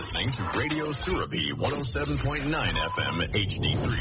listening to Radio Surabi 107.9 FM HD3.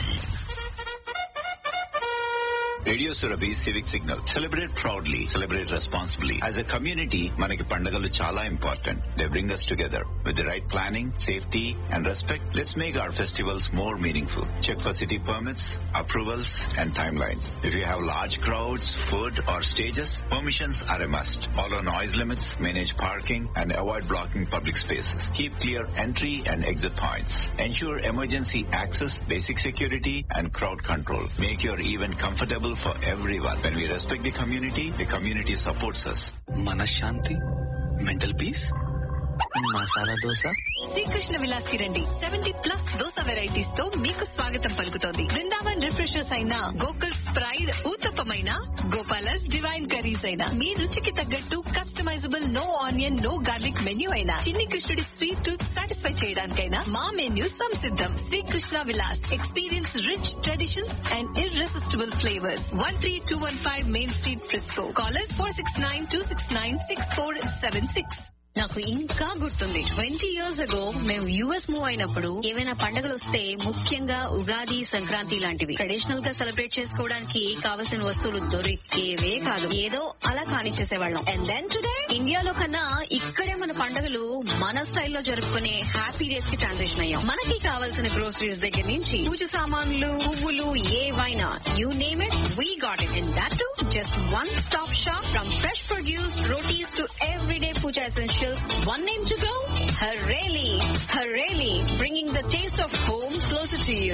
Radio Surabhi civic signal celebrate proudly celebrate responsibly as a community మనకి పండుగలు చాలా important they bring us together with the right planning safety and respect let's make our festivals more meaningful check for city permits approvals and timelines if you have large crowds food or stages permissions are a must follow noise limits manage parking and avoid blocking public spaces keep clear entry and exit points ensure emergency access, basic security, and crowd control. Make your event comfortable for everyone. When we respect the community, the community supports us. మనశ్శాంతి mental peace masala dosa Srikrishna Vilas కి రండి seventy plus dosa varieties తో మీకు స్వాగతం పలుకుతోంది Brindavan refreshers అయిన Gokul's pride ఊతప్పమైన Gopala's divine curries అయినా మీ రుచికి తగ్గట్టు customizable no onion no garlic menu అయినా చిన్ని కృష్ణుడి స్వీట్ టూత్ సాటిస్ఫై చేయడానికైనా మా మెన్యూ సంసిద్ధం Srikrishna Vilas experience rich traditions and irresistible flavours one three two one five main street Frisco callers four six nine two six nine six four seven six నాకు ఇంకా గుర్తుంది twenty years ago మేము US move అయినప్పుడు ఏవైనా పండుగలు వస్తే ముఖ్యంగా ఉగాది సంక్రాంతి లాంటివి ట్రెడిషనల్ గా సెలబ్రేట్ చేసుకోవడానికి కావలసిన వస్తువులు దొరికేవే కాదు ఏదో అలా కాని చేసేవాళ్ళం అండ్ దెన్ టుడే ఇండియాలో కన్నా ఇక్కడే మన పండుగలు మన స్టైల్లో జరుపుకునే హ్యాపీ డేస్ కి ట్రాన్సిషన్ అయ్యాం మనకి కావాల్సిన గ్రోసరీస్ దగ్గర నుంచి పూజ సామాన్లు పువ్వులు ఏవైనా you name it we got it and that to just one stop shop from fresh produce rotis to everyday pooja essentials. One name to go? Hareli. Hareli, bringing the taste of home closer to you.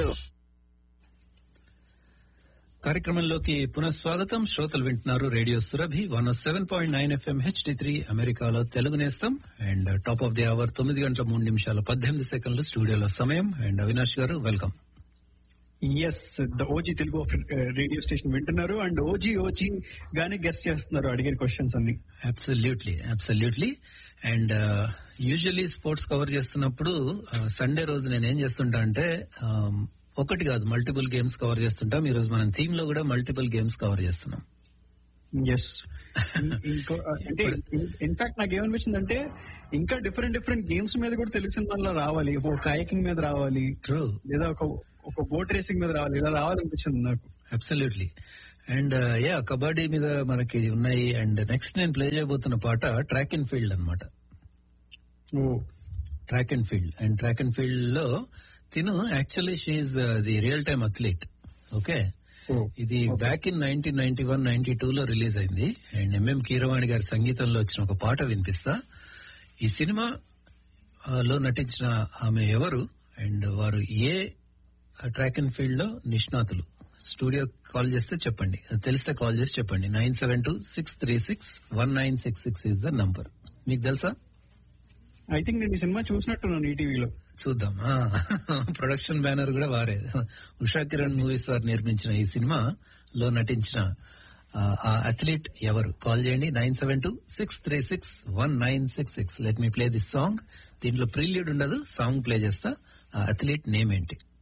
కార్యక్రమంలోకి పునఃస్వాగతం శ్రోతలు వింటున్నారు radio Surabhi one seven point nine FM HD three అమెరికాలో తెలుగు నేస్తం and top of the hour తొమ్మిది గంటల మూడు నిమిషాల పద్దెనిమిది సెకండ్లు స్టూడియోలో సమయం and Avinash garu welcome yes the OG Telugu radio station వింటున్నారు అండ్ ఓజీ ఓజీ గానే గెస్ట్ చేస్తున్నారు అడిగిన క్వశ్చన్స్ అన్ని absolutely absolutely and usually sports cover చేస్తున్నప్పుడు సండే రోజు నేను ఏం చేస్తుంటా అంటే um, ఒకటి కాదు మల్టిపుల్ గేమ్స్ కవర్ చేస్తుంటాం ఈ రోజు మనం థీమ్ లో కూడా మల్టిపుల్ గేమ్స్ కవర్ చేస్తున్నాం ఎస్ ఇంకో అంటే ఇన్ఫాక్ట్ నాకు ఏమనిపించింది అంటే ఇంకా డిఫరెంట్ డిఫరెంట్ గేమ్స్ మీద కూడా తెలుగు సినిమాల్లో రావాలి ఒక కయాకింగ్ మీద రావాలి ట్రూ లేదా ఒక ఒక బోట్ రేసింగ్ మీద రావాలి ఇలా రావాలనిపించింది నాకు అబ్సల్యూట్లీ అండ్ యా కబడ్డీ మీద మనకి ఉన్నాయి అండ్ నెక్స్ట్ నేను ప్లే చేయబోతున్న పాట ట్రాక్ అండ్ ఫీల్డ్ అన్నమాట oh track and field and track and field లో తిను actually she the real time athlete okay Oh, ఇది back in nineteen ninety one ninety two లో రిలీజ్ అయింది అండ్ ఎంఎం కీరవాణి గారి సంగీతంలో వచ్చిన ఒక పాట వినిపిస్తా ఈ సినిమా ఆ, లో నటించిన ఆమె ఎవరు అండ్ వారు ఏ ట్రాక్ అండ్ ఫీల్డ్ లో నిష్ణాతులు స్టూడియో కాల్ చేస్తే చెప్పండి అది తెలిస్తే కాల్ చేసి చెప్పండి nine seven two six three six one nine six six is the number మీకు తెలుసా ఐ థింక్ నేను ఈ సినిమా చూసినట్టున్నాను ఈటీవీలో చూద్దాం ప్రొడక్షన్ బ్యానర్ కూడా వారే ఉషా కిరణ్ మూవీస్ వారు నిర్మించిన ఈ సినిమా లో నటించిన ఆ, ఆ అథ్లీట్ ఎవరు కాల్ చేయండి nine seven two six three six one nine six six let me play this song దీంట్లో ప్రీల్యూడ్ ఉండదు సాంగ్ ప్లే చేస్తా ఆ అథ్లీట్ నేమ్ ఏంటి